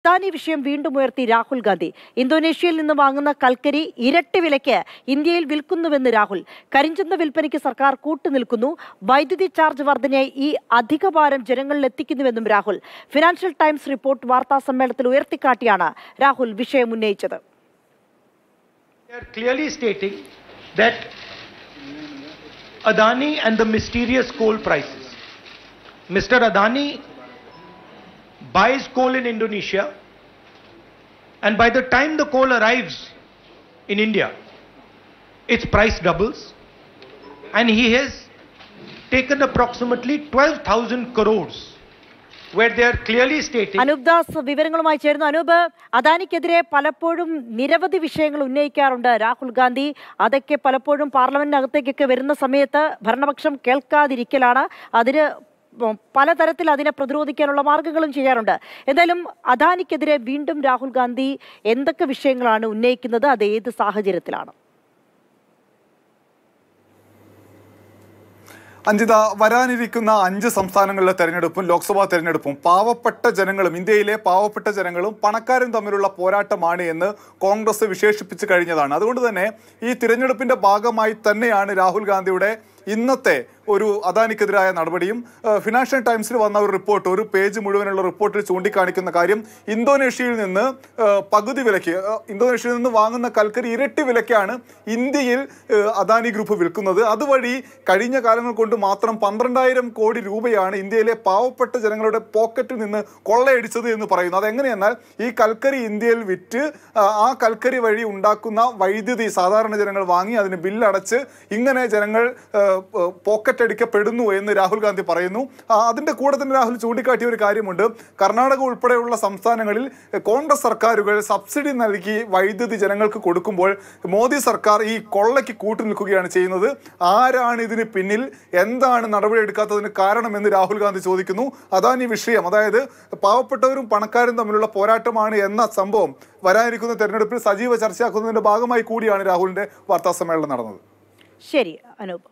അദാനി വിഷയം വീണ്ടും ഉയർത്തി രാഹുൽ ഗാന്ധി ഇന്തോനേഷ്യയിൽ നിന്ന് വാങ്ങുന്ന കൽക്കരി ഇരട്ടി വിലയ്ക്ക് ഇന്ത്യയിൽ വിൽക്കുന്നുവെന്ന് രാഹുൽ കരിഞ്ചന്ത വിൽപ്പനയ്ക്ക് സർക്കാർ കൂട്ടുനിൽക്കുന്നു വൈദ്യുതി ചാർജ് വർധനയായി ഈ അധിക ഭാരം ജനങ്ങളിൽ എത്തിക്കുന്നുവെന്നും രാഹുൽ ഫിനാൻഷ്യൽ ടൈംസ് റിപ്പോർട്ട് വാർത്താ സമ്മേളനത്തിൽ ഉയർത്തിക്കാട്ടിയാണ് രാഹുൽ വിഷയം ഉന്നയിച്ചത് They are clearly stating that Adani and the mysterious coal prices. Mr. Adani buys coal in Indonesia, and by the time the coal arrives in India, its price doubles, and he has taken approximately 12,000 crores, where they are clearly stating. Anoop Das വിവരങ്ങളുമായി ചേരുന്നു അനൂപ് അദാനിക്കെതിരെ പലപ്പോഴും നിരവധി വിഷയങ്ങൾ ഉന്നയിക്കാറുണ്ട് രാഹുൽ ഗാന്ധി അതൊക്കെ പലപ്പോഴും പാർലമെന്റിനകത്തേക്കൊക്കെ വരുന്ന സമയത്ത് ഭരണപക്ഷം കേൾക്കാതിരിക്കലാണ് അതിന് ഉം പലതരത്തിൽ അതിനെ പ്രതിരോധിക്കാനുള്ള മാർഗങ്ങളും ചെയ്യാറുണ്ട് എന്തായാലും അദാനിക്കെതിരെ വീണ്ടും രാഹുൽ ഗാന്ധി എന്തൊക്കെ വിഷയങ്ങളാണ് ഉന്നയിക്കുന്നത് അത് ഏത് സാഹചര്യത്തിലാണ് അഞ്ജിത വരാനിരിക്കുന്ന അഞ്ച് സംസ്ഥാനങ്ങളിലെ തെരഞ്ഞെടുപ്പും ലോക്സഭാ തെരഞ്ഞെടുപ്പും പാവപ്പെട്ട ജനങ്ങളും ഇന്ത്യയിലെ പാവപ്പെട്ട ജനങ്ങളും പണക്കാരും തമ്മിലുള്ള പോരാട്ടമാണ് എന്ന് കോൺഗ്രസ് വിശേഷിപ്പിച്ചു കഴിഞ്ഞതാണ് അതുകൊണ്ട് തന്നെ ഈ തിരഞ്ഞെടുപ്പിന്റെ ഭാഗമായി തന്നെയാണ് രാഹുൽ ഗാന്ധിയുടെ ഇന്നത്തെ ഒരു അദാനിക്കെതിരായ നടപടിയും ഏഹ്, ഫിനാൻഷ്യൽ ടൈംസിൽ വന്ന ഒരു റിപ്പോർട്ട് ഒരു പേജ് മുഴുവനുള്ള റിപ്പോർട്ടിൽ ചൂണ്ടിക്കാണിക്കുന്ന കാര്യം ഇന്തോനേഷ്യയിൽ നിന്ന് ഏഹ്, പകുതി വിലയ്ക്ക് ഏഹ്, ഇന്തോനേഷ്യയിൽ നിന്ന് വാങ്ങുന്ന കൽക്കരി ഇരട്ടി വിലയ്ക്കാണ് ഇന്ത്യയിൽ ഏഹ്, അദാനി ഗ്രൂപ്പ് വിൽക്കുന്നത് അതുവഴി കഴിഞ്ഞ കാലങ്ങൾ കൊണ്ട് മാത്രം പന്ത്രണ്ടായിരം കോടി രൂപയാണ് ഇന്ത്യയിലെ പാവപ്പെട്ട ജനങ്ങളുടെ പോക്കറ്റിൽ നിന്ന് കൊള്ളയടിച്ചത് എന്ന് പറയുന്നു അതെങ്ങനെയെന്നാൽ ഈ കൽക്കരി ഇന്ത്യയിൽ വിറ്റ് ആ, ആ കൽക്കരി വഴി ഉണ്ടാക്കുന്ന വൈദ്യുതി സാധാരണ ജനങ്ങൾ വാങ്ങി അതിന് ബില്ലടച്ച് ഇങ്ങനെ ജനങ്ങൾ ഏഹ്, ഏഹ്, പോക്കറ്റ് അടിക്കപ്പെടുന്നു എന്ന് രാഹുൽ ഗാന്ധി പറയുന്നു ആ, അതിന്റെ കൂടെ തന്നെ രാഹുൽ ചൂണ്ടിക്കാട്ടിയ ഒരു കാര്യമുണ്ട് കർണാടക ഉൾപ്പെടെയുള്ള സംസ്ഥാനങ്ങളിൽ കോൺഗ്രസ് സർക്കാരുകൾ സബ്സിഡി നൽകി വൈദ്യുതി ജനങ്ങൾക്ക് കൊടുക്കുമ്പോൾ മോദി സർക്കാർ ഈ കൊള്ളയ്ക്ക് കൂട്ടുനിൽക്കുകയാണ് ചെയ്യുന്നത് ആരാണ് ഇതിന് പിന്നിൽ എന്താണ് നടപടിയെടുക്കാത്തതിന് കാരണമെന്ന് രാഹുൽ ഗാന്ധി ചോദിക്കുന്നു അതാണ് ഈ വിഷയം അതായത് പാവപ്പെട്ടവരും പണക്കാരും തമ്മിലുള്ള പോരാട്ടമാണ് എന്ന സംഭവം വരാനിരിക്കുന്ന തെരഞ്ഞെടുപ്പിൽ സജീവ ചർച്ചയാക്കുന്നതിന്റെ ഭാഗമായി കൂടിയാണ് രാഹുലിന്റെ വാർത്താ സമ്മേളനം നടന്നത് ശരി അനൂപ്